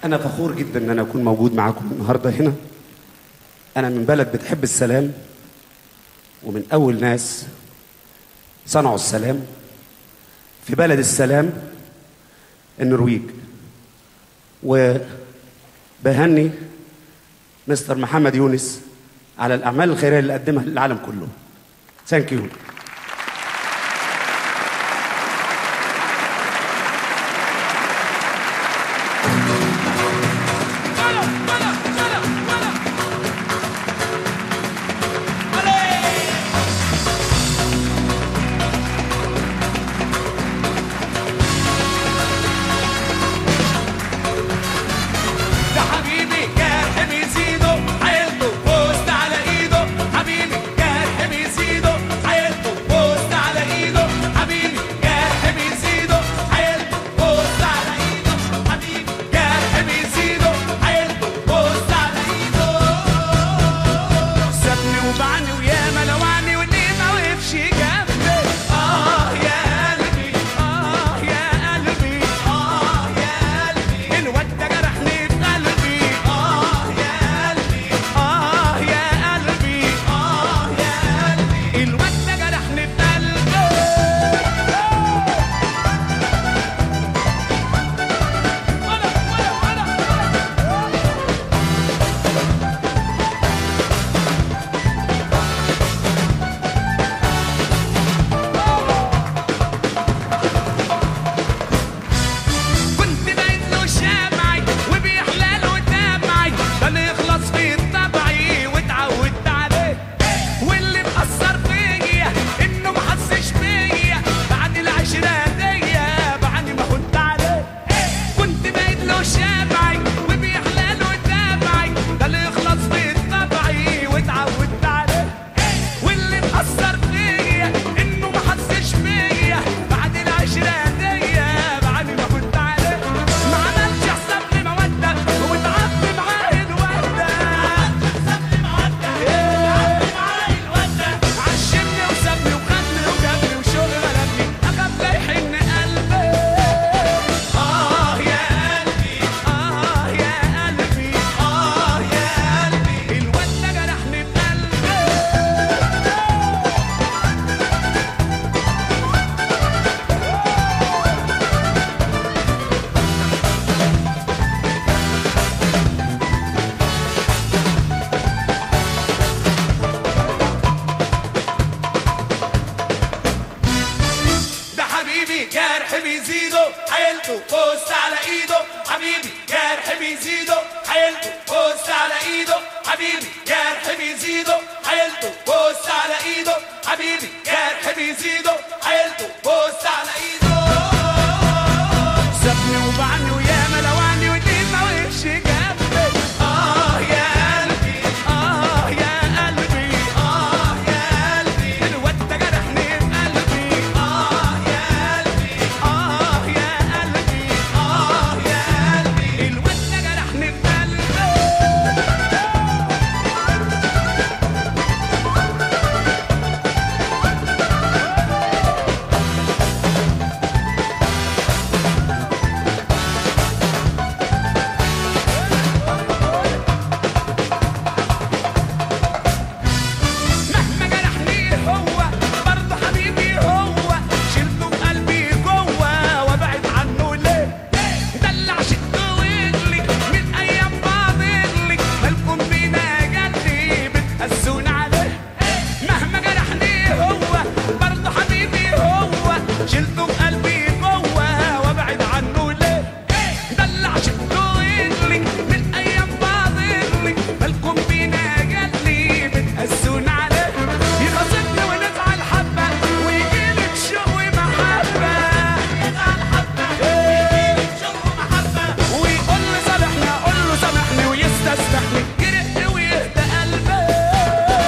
أنا فخور جدا إن أنا أكون موجود معاكم النهاردة هنا أنا من بلد بتحب السلام ومن أول ناس صنعوا السلام في بلد السلام النرويج وبهني مستر محمد يونس على الأعمال الخيرية اللي قدمها للعالم كله ثانك يو ده حبيبي جرح بيزيده عيلته بوست على ايده حبيبي جرح بيزيده عيلته بوست على ايده حبيبي جرح بيزيده عيلته بوست على ايده حبيبي جرح بيزيده عيلته بوست على ايده سابني وبعني وياما لوعني وليه ما وقفش جنبي اه يا قلبي اه يا قلبي اه يا قلبي الواد ده جرحني في قلبي اه يا قلبي اه يا قلبي اه يا قلبي الواد ده جرحني في قلبي ولا ولا ولا كنت باين له شمعي وبيحلى له دمعي كان يخلص في طبعي واتعودت عليه واللي مأثر فيا انه ما حسش بيا بعد العشرة دي بعد ما كنت عليه كنت باين له شمعي وبيحلى له دمعي كان يخلص في طبعي واتعودت عليه واللي مأثر فيا انه ما حسش بيا بعد العشرة دي بعد ما كنت عليه ما عملش حساب لي مودة واتعب معاه الودة عشمني وسابني وخدني وجابني وشغل غلبني أخاف لا يحن قلبي آه يا قلبي آه يا قلبي آه يا قلبي الواد ده جرحني بقلبي ده حبيبي جرح بيزيده عيلته بوست على ايده حبيبي جرح بيزيده عيلته بوست على ايده حبيبي جرح بيزيده عيلته بوست على ايده حبيبي جرح بيزيده عيلته بوست على ايده سابني وبعني وياما لوعني وليه ما وقفش جنبي اه يا قلبي اه يا قلبي اه يا قلبي الواد ده جرحني في قلبي اه يا قلبي اه يا قلبي اه يا قلبي الواد ده جرحني في قلبي مهما جرحني هو برضه حبيبي هو شلته بقلبي جوه وابعد عنه ليه دلع شده ويغلي من ايام فاضلي مالكم بينا جدي بتقسون عليه مهما جرحني هو برضه حبيبي هو شلته بقلبي جوه وابعد عنه ليه دلع شده ويغلي من ايام فاضلي مالكم بينا جدي بتقسون عليه يخاصمني ونزعل حبه ويجيلك شوق ومحبه يزعل حبه ويجيلك شوق ومحبه ويقول لي سامحني اقول له سامحني ويستسمحني يرق ويهدى قلبي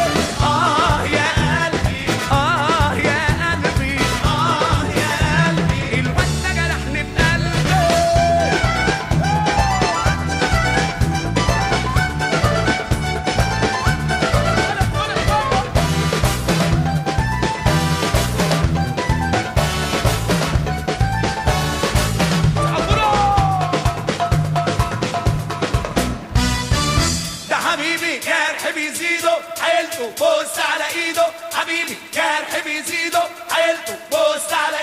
عيلته بص على ايده حبيبي جرح بيزيده عيلته بص على